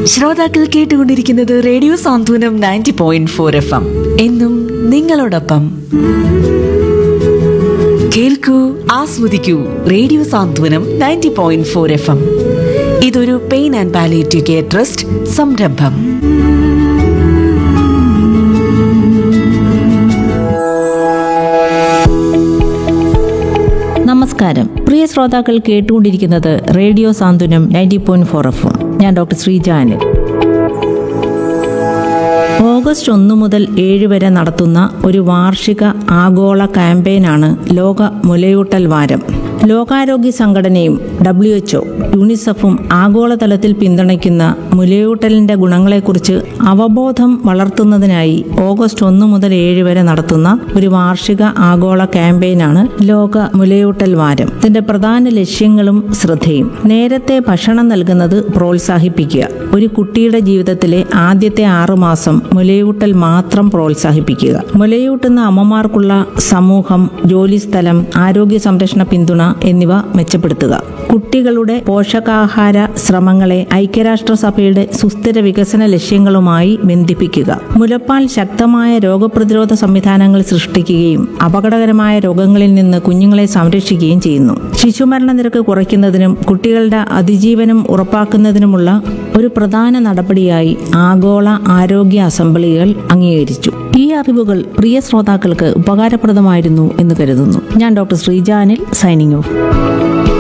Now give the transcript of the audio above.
ശ്രോതാക്കൾ കേട്ടുകൊണ്ടിരിക്കുന്നത് radio Santhwanam ninety point four F M എന്നും നിങ്ങളോടൊപ്പം കേൾക്കൂ ആസ്വദിക്കൂ radio Santhwanam ninety point four F M ഇതൊരു pain and palliative care trust സംരംഭം നമസ്കാരം പ്രിയ ശ്രോതാക്കൾ കേട്ടുകൊണ്ടിരിക്കുന്നത് radio Santhwanam ninety point four F ഞാൻ ഡോക്ടർ ശ്രീജാനിൽ ഓഗസ്റ്റ് ഒന്ന് മുതൽ ഏഴ് വരെ നടത്തുന്ന ഒരു വാർഷിക ആഗോള ക്യാമ്പയിനാണ് ലോക മുലയൂട്ടൽ വാരം ലോകാരോഗ്യ സംഘടനയും ഡബ്ല്യു എച്ച്ഒ യൂണിസെഫും ആഗോളതലത്തിൽ പിന്തുണയ്ക്കുന്ന മുലയൂട്ടലിന്റെ ഗുണങ്ങളെക്കുറിച്ച് അവബോധം വളർത്തുന്നതിനായി ഓഗസ്റ്റ് ഒന്ന് മുതൽ ഏഴ് വരെ നടത്തുന്ന ഒരു വാർഷിക ആഗോള ക്യാമ്പയിനാണ് ലോക മുലയൂട്ടൽ വാരം ഇതിന്റെ പ്രധാന ലക്ഷ്യങ്ങളും ശ്രദ്ധയും നേരത്തെ ഭക്ഷണം നൽകുന്നത് പ്രോത്സാഹിപ്പിക്കുക ഒരു കുട്ടിയുടെ ജീവിതത്തിലെ ആദ്യത്തെ ആറു മാസം മുലയൂട്ടൽ മാത്രം പ്രോത്സാഹിപ്പിക്കുക മുലയൂട്ടുന്ന അമ്മമാർക്കുള്ള സമൂഹം ജോലിസ്ഥലം ആരോഗ്യ സംരക്ഷണ പിന്തുണ എന്നിവ മെച്ചപ്പെടുത്തുക കുട്ടികളുടെ പോഷകാഹാര ശ്രമങ്ങളെ ഐക്യരാഷ്ട്രസഭയുടെ സുസ്ഥിര വികസന ലക്ഷ്യങ്ങളുമായി ബന്ധിപ്പിക്കുക മുലപ്പാൽ ശക്തമായ രോഗപ്രതിരോധ സംവിധാനങ്ങൾ സൃഷ്ടിക്കുകയും അപകടകരമായ രോഗങ്ങളിൽ നിന്ന് കുഞ്ഞുങ്ങളെ സംരക്ഷിക്കുകയും ചെയ്യുന്നു ശിശുമരണ നിരക്ക് കുറയ്ക്കുന്നതിനും കുട്ടികളുടെ അതിജീവനം ഉറപ്പാക്കുന്നതിനുമുള്ള ഒരു പ്രധാന നടപടിയായി ആഗോള ആരോഗ്യ അസംബ്ലികൾ അംഗീകരിച്ചു ഈ അറിവുകൾ പ്രിയ ശ്രോതാക്കൾക്ക് ഉപകാരപ്രദമായിരുന്നു എന്ന് കരുതുന്നു ഞാൻ ഡോക്ടർ ശ്രീജാനിൽ സൈനിങ് ഓഫ്